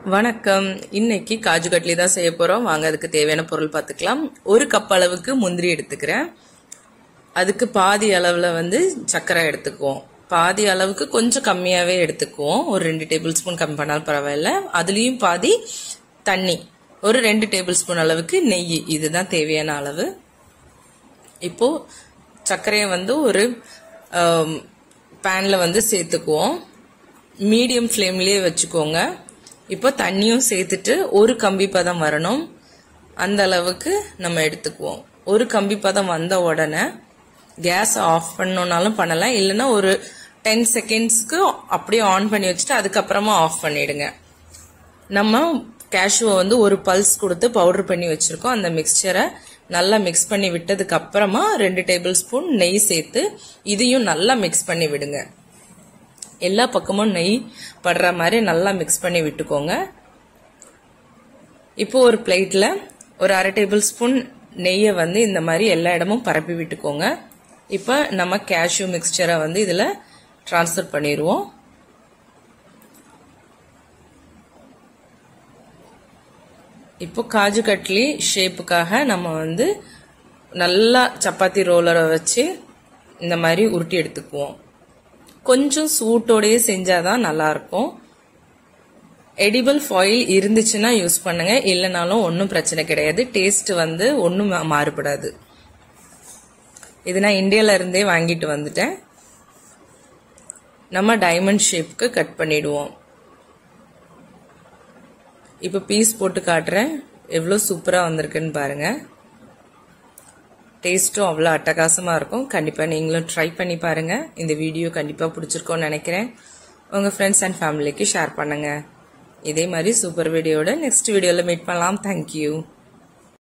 வணக்கம் இன்னைக்கு காஜு கட்லி தான் செய்ய போறோம் வாங்க அதுக்கு தேவையான பொருள் பார்த்துக்கலாம் ஒரு கப் அளவுக்கு முந்திரி எடுத்துக்கிறேன் அதுக்கு பாதி அளவுல வந்து சர்க்கரை எடுத்துக்குவோம் பாதி அளவுக்கு கொஞ்சம் கம்மியாவே எடுத்துக்குவோம் ஒரு ரெண்டு டேபிள் ஸ்பூன் கம்மி பண்ணாலும் பரவாயில்ல அதுலயும் பாதி தண்ணி ஒரு ரெண்டு டேபிள் ஸ்பூன் அளவுக்கு நெய் இதுதான் தேவையான அளவு இப்போ சர்க்கரையை வந்து ஒரு பேன்ல வந்து சேர்த்துக்குவோம் மீடியம் ஃப்ளேம்லயே வச்சுக்கோங்க இப்போ தண்ணியும் சேர்த்துட்டு ஒரு கம்பி பதம் வரணும் அந்த அளவுக்கு நம்ம எடுத்துக்குவோம் ஒரு கம்பி பதம் வந்த உடனே கேஸ் ஆஃப் பண்ணோம்னாலும் பண்ணலாம் இல்லைன்னா ஒரு டென் செகண்ட்ஸ்க்கு அப்படியே ஆன் பண்ணி வச்சுட்டு அதுக்கப்புறமா ஆஃப் பண்ணிடுங்க நம்ம கேஷுவை வந்து ஒரு பல்ஸ் கொடுத்து பவுடர் பண்ணி வச்சிருக்கோம் அந்த மிக்சரை நல்லா மிக்ஸ் பண்ணி விட்டதுக்கு அப்புறமா ரெண்டு டேபிள் ஸ்பூன் நெய் சேர்த்து இதையும் நல்லா மிக்ஸ் பண்ணி விடுங்க எல்லா பக்கமும் நெய் படுற மாதிரி நல்லா மிக்ஸ் பண்ணி விட்டுக்கோங்க இப்போ ஒரு பிளேட்ல ஒரு அரை டேபிள் ஸ்பூன் நெய்யை வந்து இந்த மாதிரி எல்லா இடமும் பரப்பி விட்டுக்கோங்க இப்போ நம்ம கேஷ்யூ மிக்சரை வந்து இதில் ட்ரான்ஸ்ஃபர் பண்ணிடுவோம் இப்போ காஜு கட்லி ஷேப்புக்காக நம்ம வந்து நல்லா சப்பாத்தி ரோலரை வச்சு இந்த மாதிரி உருட்டி எடுத்துக்குவோம் கொஞ்சம் சூட்டோடையே செஞ்சாதான் நல்லா இருக்கும் எடிபிள் ஃபாயில் இருந்துச்சுன்னா யூஸ் பண்ணுங்க இல்லைனாலும் ஒன்றும் பிரச்சனை கிடையாது டேஸ்ட் வந்து ஒன்றும் மாறுபடாது இது நான் இந்தியால இருந்தே வாங்கிட்டு வந்துட்டேன் நம்ம டைமண்ட் ஷேப்க்கு கட் பண்ணிடுவோம் இப்போ பீஸ் போட்டு காட்டுறேன் எவ்வளோ சூப்பராக வந்திருக்குன்னு பாருங்க டேஸ்ட்டும் அவ்வளோ அட்டகாசமாக இருக்கும் கண்டிப்பாக நீங்களும் ட்ரை பண்ணி பாருங்க இந்த வீடியோ கண்டிப்பாக பிடிச்சிருக்கோன்னு நினைக்கிறேன் உங்கள் ஃப்ரெண்ட்ஸ் அண்ட் ஃபேமிலிக்கு ஷேர் பண்ணுங்க இதே மாதிரி சூப்பர் வீடியோட நெக்ஸ்ட் வீடியோவில் மீட் பண்ணலாம் தேங்க்யூ